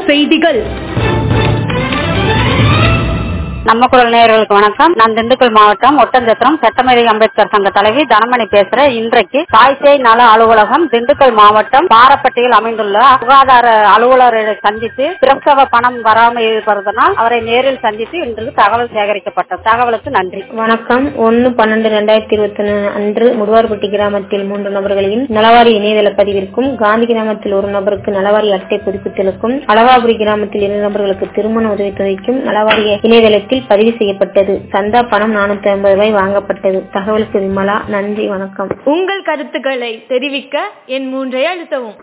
செய்திகள் நம்ம குரல் நேயர்களுக்கு வணக்கம் நான் திண்டுக்கல் மாவட்டம் ஒட்டஞ்சத்திரம் சட்டமேதை அம்பேத்கர் சங்க தலைவி தனமணி பேசுறேன் இன்றைக்கு தாய்சேய் நல அலுவலகம் திண்டுக்கல் மாவட்டம் பாரப்பட்டியில் அமைந்துள்ள சுகாதார அலுவலரை சந்தித்து பிரசவ பணம் வராமல் இருப்பதனால் அவரை நேரில் சந்தித்து இன்று தகவல் சேகரிக்கப்பட்டது தகவலுக்கு நன்றி வணக்கம் ஒன்னு பன்னெண்டு ரெண்டாயிரத்தி இருபத்தி ஒன்னு அன்று முடுவார்பட்டி கிராமத்தில் மூன்று நபர்களையும் நலவாரி இணையதள பதிவிற்கும் காந்தி கிராமத்தில் ஒரு நபருக்கு நலவாரி அட்டை புதுப்பித்தலுக்கும் அளவாபுரி கிராமத்தில் இரு நபர்களுக்கு திருமண உதவித்தொகைக்கும் நலவாரிய இணையதளத்தில் பதிவு செய்யப்பட்டது சந்தா பணம் நானூத்தி ஐம்பது ரூபாய் வாங்கப்பட்டது தகவலுக்கு விமலா நன்றி வணக்கம் உங்கள் கருத்துக்களை தெரிவிக்க என் மூன்றை அழுத்தவும்